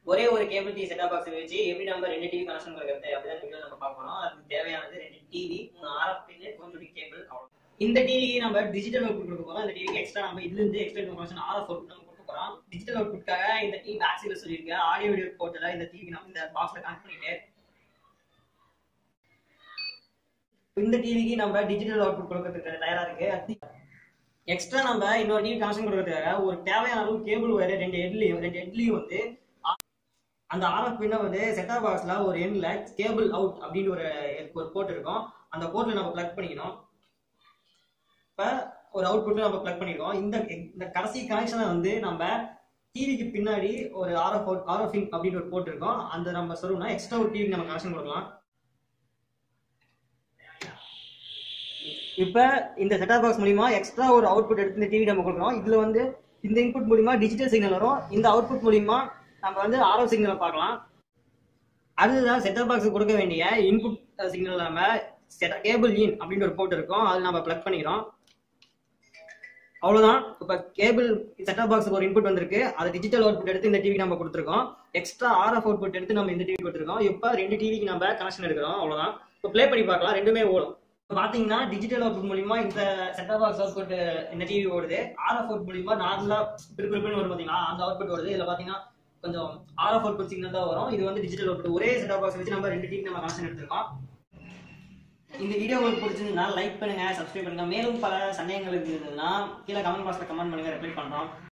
ஒரே ஒரு cable TV setup box வச்சு எப்படி நம்ம ரெண்டு டிவி கனெக்ஷன் கொடுக்கறது அப்படிதான் வீடியோ நம்ம பார்க்கணும் அதுக்கு தேவையானது ரெண்டு டிவி மூணு ஆர்எஃப் பின்னு கொஞ்சம் கேபிள் அவ்வளோ இந்த டிவிக்கு நம்ம டிஜிட்டல் அவுட்புட் கொடுக்க போறோம் இந்த டிவிக்கு எக்ஸ்ட்ரா நம்ம இதுல இருந்து எக்ஸ்ட்ரா கனெக்ஷன் ஆர்எஃப் அவுட் நம்ம கொடுக்க போறோம் டிஜிட்டல் அவுட்புட்காக இந்த டிவி பேக் சைடுல சொல்லியிருக்கேன் ஆடியோ வீடியோ போர்ட்ல இந்த டிவி நம்ம இந்த பாக்ஸ்ல கனெக்ட் பண்ணிட்டு இந்த டிவிக்கு நம்ம டிஜிட்டல் அவுட்புட் கொடுக்கறதுக்கு தயாரா இருக்கு அது எக்ஸ்ட்ரா நம்ம இன்னொரு டிவி கனெக்ஷன் கொடுக்கறதுக்காக ஒரு தேவையான அளவு கேபிள் வயர் ரெண்டு ஹெட்லையும் ரெண்டு ஹெட்லையும் வந்து அ- அந்த ஆர்எஃப் பின்ன வந்து செட்டாப் பாக்ஸ்ல ஒரு எண்ட்ல கேபிள் அவுட் அப்படின்னு ஒரு ஒரு போர்ட் இருக்கும் அந்த போர்ட்ல நம்ம பிளக் பண்ணிக்கணும் இப்ப ஒரு அவுட்புட் நம்ம பிளக் பண்ணிருக்கோம் இந்த இந்த கடைசி கனெக்ஷனை வந்து நம்ம டிவிக்கு பின்னாடி ஒரு ஆர்எஃப் அவுட் ஆர்எஃப் இன் அப்படின்னு ஒரு போர்ட் இருக்கும் அந்த நம்ம சொல்லணும்னா எக்ஸ்ட்ரா ஒரு டிவிக்கு நம்ம கனெக்ஷன் கொடுக்கலாம் இப்ப இந்த செட்டாப் பாக்ஸ் மூலியமா எக்ஸ்ட்ரா ஒரு அவுட்புட் எடுத்து இந்த டிவி நம்ம கொடுக்குறோம் இதுல வந்து இந்த இன்புட் மூலியமா டிஜிட்டல் சிக்னல் வரும் இந்த அவுட்புட் மூலியமா நம்ம வந்து ஆரோ சிக்னலை பார்க்கலாம் அடுத்ததான் செட்டாப் பாக்ஸ் கொடுக்க வேண்டிய இன்புட் சிக்னல் நம்ம கேபிள் இன் அப்படின்னு ஒரு போர்ட் இருக்கும் அது நம்ம பிளக் பண்ணிக்கிறோம் அவ்வளவுதான் இப்ப கேபிள் செட்டாப் பாக்ஸுக்கு ஒரு இன்புட் வந்திருக்கு அது டிஜிட்டல் அவுட்புட் எடுத்து இந்த டிவிக்கு நம்ம கொடுத்துருக்கோம் எக்ஸ்ட்ரா ஆர்எஃப் அவுட்புட் எடுத்து நம்ம இந்த டிவி கொடுத்துருக்கோம் இப்போ ரெண்டு டிவிக்கு நம்ம கனெக்ஷன் எடுக்கிறோம் அவ்வளவுதான் இப்போ ப்ளே பண்ணி பார்க்கலாம் ரெண்டுமே ஓடும் இப்போ பாத்தீங்கன்னா டிஜிட்டல் அவுட்புட் மூலியமா இந்த செட்டாப் பாக்ஸ் அவுட்புட் இந்த டிவி ஓடுது ஆர்எஃப் அவுட் மூலியமா நார்மலா பிரிப்பிரிப்புன்னு வரும் பாத்தீங்களா அந்த அவுட்புட் வருது இதுல பாத்தீங்கன்னா கொஞ்சம் ஆர்எஃப் அவுட்புட் சிக்னல் தான் வரும் இது வந்து டிஜிட்டல் அவுட்புட் ஒரே செட்டாப் பாக்ஸ் வச்சு நம்ம ரெண்டு டிவி நம்ம கனெக்ஷன் எடுத்திருக்கோம் இந்த வீடியோ உங்களுக்கு பிடிச்சிருந்தா லைக் பண்ணுங்க சப்ஸ்கிரைப் பண்ணுங்க மேலும் பல சந்தேகங்கள் இருந்ததுன்னா கீழே கமெண்ட் பாக்ஸ்ல கமெண்ட் பண்ணுங்க ரிப்ளை பண்றோம்